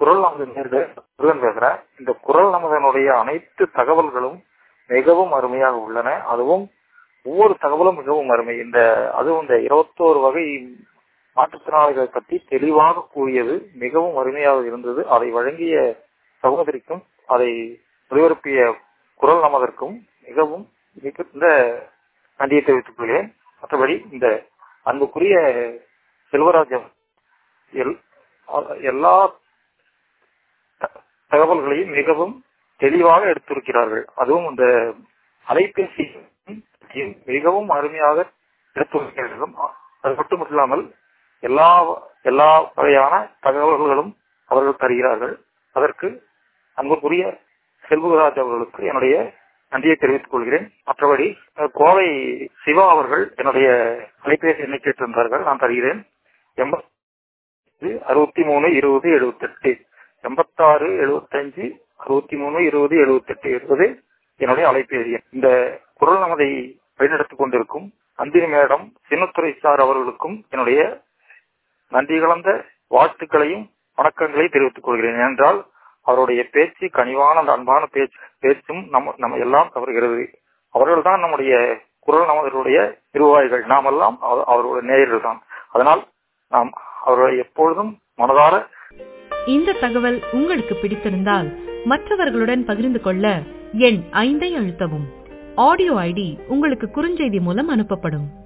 குரல் நமது நேர்கள் முருகன் பேசுறேன் இந்த குரல் நமதனுடைய அனைத்து தகவல்களும் மிகவும் அருமையாக உள்ளன அதுவும் ஒவ்வொரு தகவலும் மிகவும் அருமை இந்த அதுவும் இந்த இருபத்தோரு வகை மாற்றுத்திறனாளிகளை பற்றி தெளிவாக கூறியது மிகவும் அருமையாக இருந்தது அதை வழங்கிய சகோதரிக்கும் அதை ஒளிபரப்பிய குரல் நமதற்கும் மிகவும் மிகுந்த நன்றியை தெரிவித்துக் கொள்கிறேன் மற்றபடி இந்த அன்புக்குரிய செல்வராஜன் எல் எல்லா தகவல்களையும் மிகவும் தெளிவாக எடுத்திருக்கிறார்கள் அதுவும் இந்த அலைபேசி மிகவும் அருமையாக எடுத்துரைக்கிறார்கள் அது மட்டுமில்லாமல் எல்லா எல்லா வகையான தகவல்களும் அவர்கள் தருகிறார்கள் அதற்கு அன்புக்குரிய செல்வராஜ் அவர்களுக்கு என்னுடைய நன்றியை தெரிவித்துக் கொள்கிறேன் மற்றபடி கோவை சிவா அவர்கள் என்னுடைய அலைபேசி எண்ணை கேட்டிருந்தார்கள் நான் தருகிறேன் எண்பத்தி அறுபத்தி மூணு இருபது எழுபத்தி எட்டு எண்பத்தாறு எழுபத்தஞ்சு அறுபத்தி மூணு இருபது எழுபத்தி எட்டு என்பது என்னுடைய அலைபேசி இந்த குரல் நமதை வழிநடத்திக் கொண்டிருக்கும் அந்திரி மேடம் சின்னத்துறை சார் அவர்களுக்கும் என்னுடைய நன்றி கலந்த வாழ்த்துக்களையும் வணக்கங்களையும் தெரிவித்துக் கொள்கிறேன் என்றால் அவருடைய பேச்சு கனிவான அந்த அன்பான பேச்சு பேச்சும் நம்ம நம்ம எல்லாம் கவர்கிறது அவர்கள் தான் நம்முடைய குரல் நமதனுடைய நிர்வாகிகள் நாம் எல்லாம் அவருடைய நேயர்கள் தான் அதனால் நாம் அவர்களை எப்பொழுதும் மனதார இந்த தகவல் உங்களுக்கு பிடித்திருந்தால் மற்றவர்களுடன் பகிர்ந்து கொள்ள எண் ஐந்தை அழுத்தவும் ஆடியோ ஐடி உங்களுக்கு குறுஞ்செய்தி மூலம் அனுப்பப்படும்